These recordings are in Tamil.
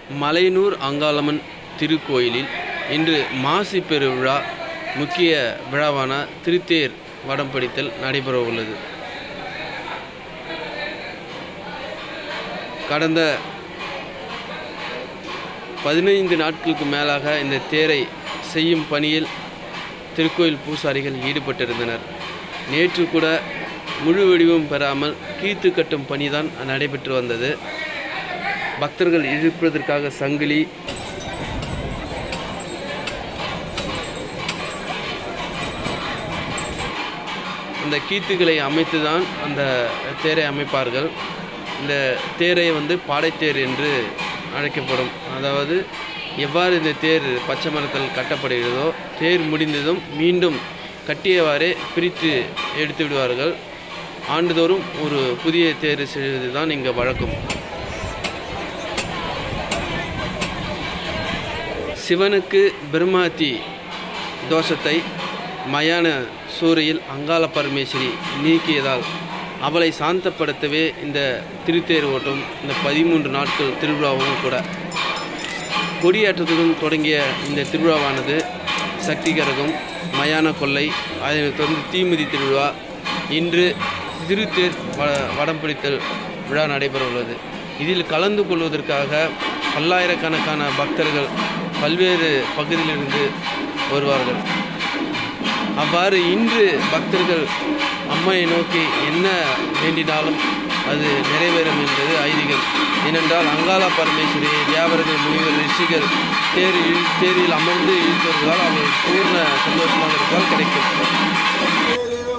மலையனூர் அங்காளம்மன் திருக்கோயிலில் இன்று மாசி பெருவிழா முக்கிய விழாவான திருத்தேர் வடம் பிடித்தல் நடைபெற உள்ளது கடந்த பதினைந்து நாட்களுக்கு மேலாக இந்த தேரை செய்யும் பணியில் திருக்கோயில் பூசாரிகள் ஈடுபட்டிருந்தனர் நேற்று கூட முழு வடிவம் பெறாமல் கீத்து கட்டும் பணிதான் நடைபெற்று வந்தது பக்தர்கள் இழுப்பதற்காக சங்கிலி அந்த கீத்துகளை அமைத்து தான் அந்த தேரை அமைப்பார்கள் இந்த தேரை வந்து பாடைத்தேர் என்று அழைக்கப்படும் அதாவது எவ்வாறு இந்த தேர் பச்சை மரத்தில் கட்டப்படுகிறதோ தேர் முடிந்ததும் மீண்டும் கட்டியவாறே பிரித்து எடுத்து விடுவார்கள் ஆண்டுதோறும் ஒரு புதிய தேர் செய்வது தான் இங்கே வழக்கம் சிவனுக்கு பிரம்மாத்தி தோஷத்தை மயான சூறையில் அங்காள பரமேஸ்வரி நீக்கியதால் அவளை சாந்தப்படுத்தவே இந்த திருத்தேர் ஓட்டம் இந்த பதிமூன்று நாட்கள் திருவிழாவும் கூட கொடியேற்றத்துடன் தொடங்கிய இந்த திருவிழாவானது சக்தி கரகம் மயான கொள்ளை அதனைத் தொடர்ந்து தீமிதி திருவிழா இன்று திருத்தேர் வ வடம் பிடித்தல் விழா நடைபெற உள்ளது இதில் கலந்து கொள்வதற்காக பல்லாயிரக்கணக்கான பக்தர்கள் பல்வேறு பகுதியிலிருந்து வருவார்கள் அவ்வாறு இன்று பக்தர்கள் அம்மையை நோக்கி என்ன வேண்டினாலும் அது நிறைவேறும் என்பது ஐதீகம் ஏனென்றால் அங்காள பரமேஸ்வரி வியாபாரங்கள் முனிவர் ரிஷிகள் தேர் இழு தேரில் அமர்ந்து இழுத்தவர்களால் அவர்கள் பூர்ண சந்தோஷமாக இருப்பதால் கிடைக்கும்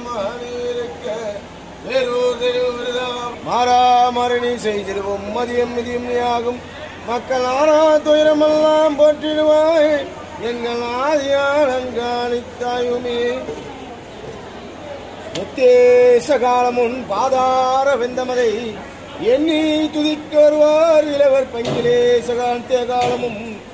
மாறாமரணி செய்திருவோம் மதியம் மிதியும் ஆகும் மக்கள் ஆனா துயரமெல்லாம் போற்றிடுவாய் எங்கள் ஆதியானங்காணித்தாயுமே முத்தேச காலமுன் பாதார வெந்தமதை எண்ணி துதிக்க வருவார் இளவர் பங்கிலேச காந்திய காலமும்